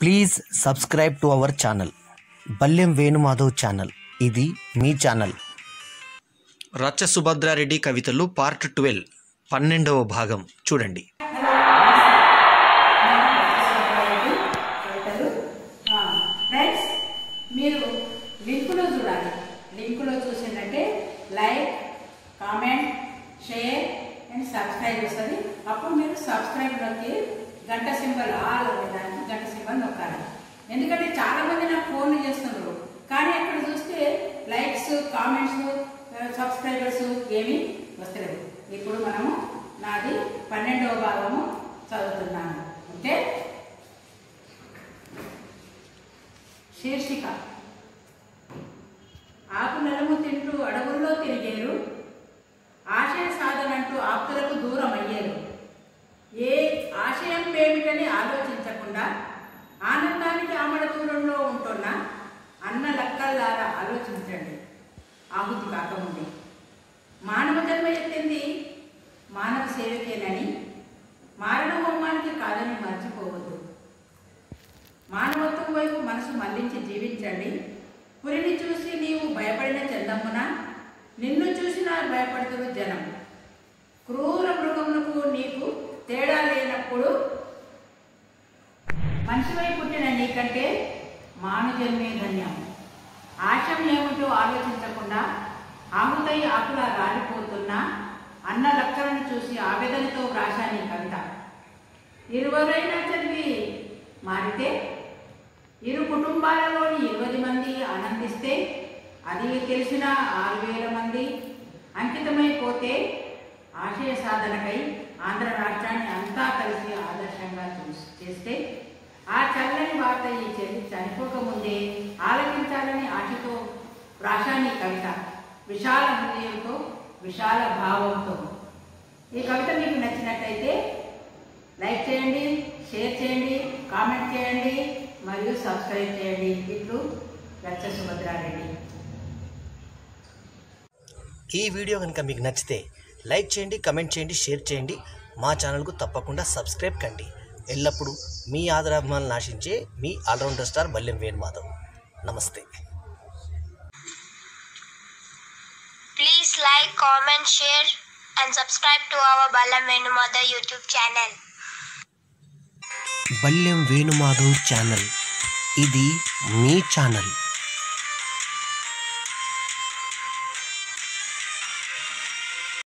Please subscribe to our channel Ballem Venumadhav channel ఇది మీ channel రచ్చ సుభద్రారెడ్డి కవితలు పార్ట్ ట్వెల్వ్ పన్నెండవ భాగం చూడండి కవితలు ఫ్రెండ్స్ మీరు లింకులో చూడాలి లింకులో చూసిందంటే like comment share and subscribe వస్తుంది అప్పుడు మీరు సబ్స్క్రైబ్లోకి గంట సింబల్ ఆల్ అనే దానికి గంట సింబల్ నొక్కాలి ఎందుకంటే చాలా మంది నాకు ఫోన్లు చేస్తున్నారు కానీ అక్కడ చూస్తే లైక్స్ కామెంట్స్ సబ్స్క్రైబర్స్ ఏమీ వస్తలేవు ఇప్పుడు మనము నాది పన్నెండవ భాగము చదువుతున్నాను ఓకే శీర్షిక ఆకు నలుము తింటూ అడవుల్లో తిరిగేరు ఆశయ సాధనంటూ ఆప్తులకు దూరం అయ్యారు ఏ ఆశయం ఏమిటని ఆలోచించకుండా ఆనందానికి ఆమడ దూరంలో ఉంటున్న అన్న లక్కల్లారా ఆలోచించండి ఆహుతి కాకముందే మానవ జన్మ ఎత్తింది మానవ సేవకేనని మారణ హోమానికి కాదని మర్చిపోవద్దు మానవత్వం వైపు మనసు మళ్లించి జీవించండి పురిని చూసి నీవు భయపడిన చందమ్మున నిన్ను చూసినా భయపడుతున్న జనం క్రూర మృగములకు నీకు తేడా లేనప్పుడు మనిషివై పుట్టిన నీకంటే మానజన్మే ధన్యం ఆశం ఏమిటో ఆలోచించకుండా ఆహుతై ఆకులా రాలిపోతున్న అన్న లక్కలను చూసి ఆవేదనతో వ్రాశాని కవిత ఇరువరైనా చదివి మారితే ఇరు కుటుంబాలలోని ఇరవై మంది ఆనందిస్తే అది తెలిసిన ఆరు వేల మంది అంకితమైపోతే ఆశయ సాధనకై ఆంధ్ర రాష్ట్రాన్ని అంతా కలిసి ఆదర్శంగా చూసి చేస్తే ఆ చల్లని వార్త ఈ చెల్లి చనిపోకముందే ఆలకించాలని ఆశతో రాశాని కవిత విశాల హృదయంతో విశాల భావంతో ఈ కవిత మీకు నచ్చినట్టయితే లైక్ చేయండి షేర్ చేయండి కామెంట్ చేయండి మరియు సబ్స్క్రైబ్ చేయండి ఇట్లు రచ్చ సుభద్రారెడ్డి ఈ వీడియో కనుక మీకు నచ్చితే లైక్ చేయండి కమెంట్ చేయండి షేర్ చేయండి మా ఛానల్కు తప్పకుండా సబ్స్క్రైబ్ కండి ఎల్లప్పుడూ మీ ఆదరాభిమానులు ఆశించే మీ ఆల్రౌండర్ స్టార్ బల్లెం వేణుమాధవ్ నమస్తే Please like, comment, share, and subscribe to our Balam Venumada YouTube channel. Ballem Venumadhav channel ఇది మీ ఛానల్